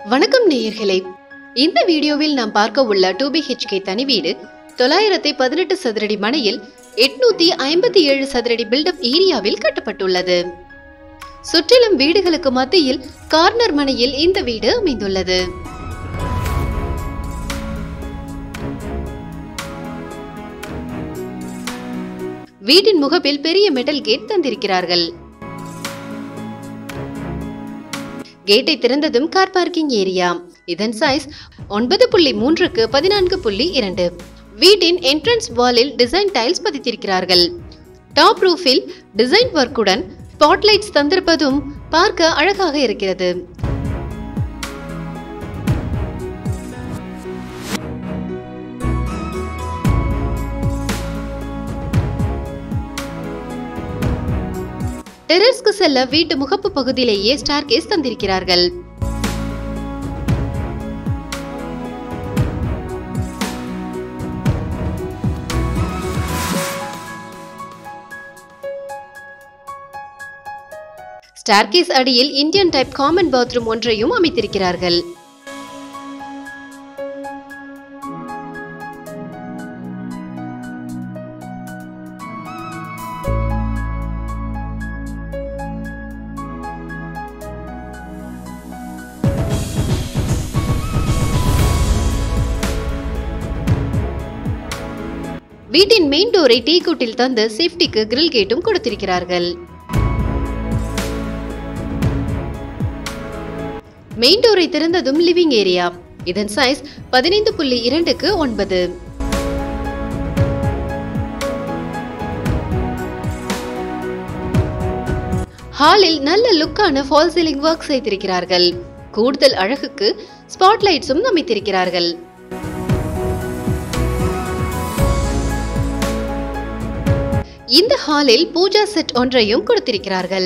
வணக்கம் நேயர்களே இந்த வீடியோவில் நாம் பார்க்க உள்ள டூ பிஹெச்கே தனி வீடு தொள்ளாயிரத்தி பதினெட்டு சதுரடி மனையில் எட்நூத்தி ஐம்பத்தி ஏழு சதுரடி பில்டப் ஏரியாவில் கட்டப்பட்டுள்ளது சுற்றிலும் வீடுகளுக்கு மத்தியில் கார்னர் மனையில் இந்த வீடு அமைந்துள்ளது வீட்டின் முகப்பில் பெரிய மெட்டல் கேட் தந்திருக்கிறார்கள் கேட்டை திறந்ததும் கார் பார்க்கிங் ஏரியா இதன் சைஸ் ஒன்பது புள்ளி மூன்றுக்கு பதினான்கு புள்ளி இரண்டு வீட்டின் என்ட்ரன்ஸ் வாலில் டிசைன் டைல்ஸ் பதித்திருக்கிறார்கள் டாப் ரூஃபில் டிசைன் ஒர்க்குடன் ஸ்பாட்லைட்ஸ் தந்திருப்பதும் பார்க்க அழகாக இருக்கிறது டெரஸ்க்கு செல்ல வீட்டு முகப்பு பகுதியிலேயே ஸ்டார் கேஸ் தந்திருக்கிறார்கள் ஸ்டார்கேஸ் அடியில் இந்தியன் டைப் காமன் பாத்ரூம் ஒன்றையும் அமைத்திருக்கிறார்கள் வீட்டின் மெயின் டோரை டீ கூட்டில் தந்து சேஃப்டிக்கு கிரில் கேட்டும் கொடுத்திருக்கிறார்கள் மெயின் டோரை திறந்ததும் லிவிங் ஏரியா இதன் சைஸ் பதினைந்து புள்ளி இரண்டுக்கு ஒன்பது ஹாலில் நல்ல லுக்கான ஃபால் சீலிங் ஒர்க் செய்திருக்கிறார்கள் கூடுதல் அழகுக்கு ஸ்பாட்லைட்ஸும் அமைத்திருக்கிறார்கள் இந்த ஹாலில் பூஜா செட் ஒன்றையும் கொடுத்திருக்கிறார்கள்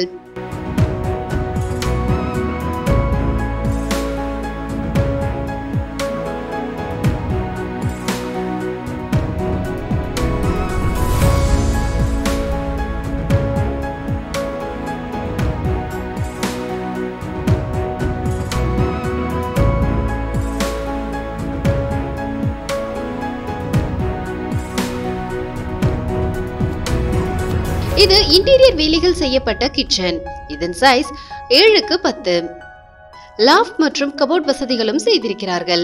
இது இன்டீரியர் வேலைகள் செய்யப்பட்ட கிச்சன் இதன் சைஸ் ஏழுக்கு பத்து லாஃப்ட் மற்றும் கபோர்ட் வசதிகளும் செய்திருக்கிறார்கள்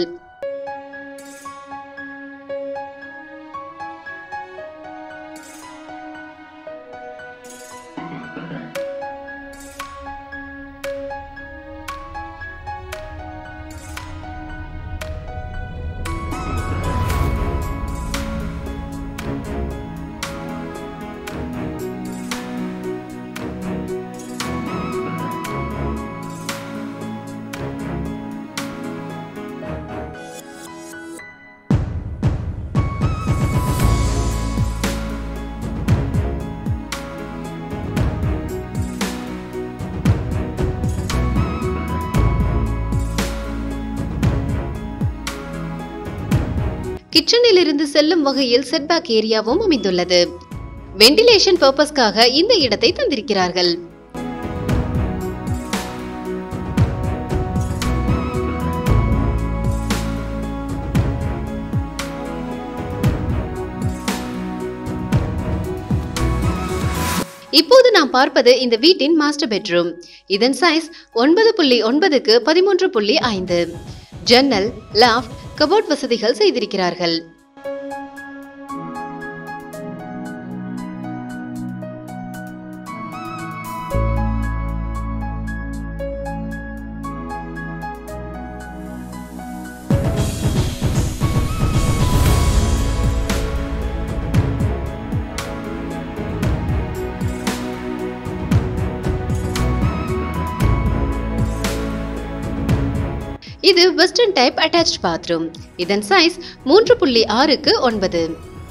கிச்சனில் இருந்து செல்லும் வகையில் செட்பேக் ஏரியாவும் அமைந்துள்ளது வெண்டிலேஷன் பர்பஸ்க்காக இந்த இடத்தை தந்திருக்கிறார்கள் இப்போது நாம் பார்ப்பது இந்த வீட்டின் மாஸ்டர் பெட்ரூம் இதன் சைஸ் ஒன்பது புள்ளி ஒன்பதுக்கு பதிமூன்று புள்ளி ஐந்து ஜன்னல் லாஃப்ட் கபோர்ட் வசதிகள் செய்திருக்கிறார்கள் இது வெஸ்டர்ன் டைப் அட்டாச்ட் பாத்ரூம் இதன் சைஸ் மூன்று புள்ளி ஆறுக்கு ஒன்பது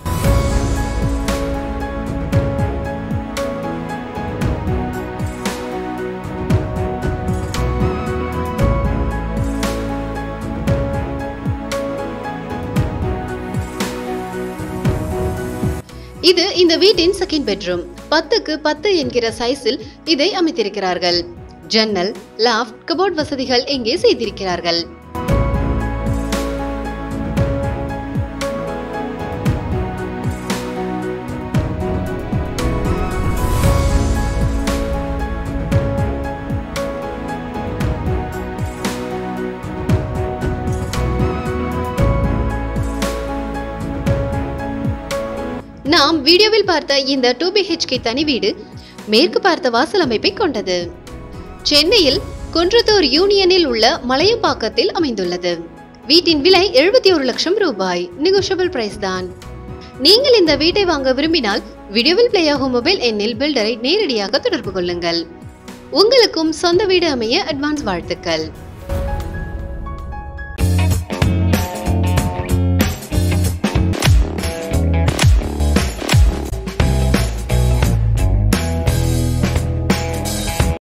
இது இந்த வீட்டின் செகண்ட் பெட்ரூம் பத்துக்கு பத்து என்கிற சைஸில் இதை அமைத்திருக்கிறார்கள் ஜன்னல் லாஃப்ட் கபோர்ட் வசதிகள் இங்கே செய்திருக்கிறார்கள் நாம் வீடியோவில் பார்த்த இந்த டூ பிஹெச்கே தனி வீடு மேற்கு பார்த்த வாசல் அமைப்பை கொண்டது சென்னையில் குன்றத்தூர் யூனியனில் உள்ள மலையப்பாக்கத்தில் அமைந்துள்ளது வீட்டின் விலை எழுபத்தி ஒரு லட்சம் ரூபாய் நெகோஷியபிள் பிரைஸ் தான் நீங்கள் இந்த வீட்டை வாங்க விரும்பினால் வீடியோவில் பிளே ஆகும் மொபைல் எண்ணில் பில்டரை நேரடியாக தொடர்பு கொள்ளுங்கள் உங்களுக்கும் சொந்த வீடு அமைய அட்வான்ஸ் வாழ்த்துக்கள்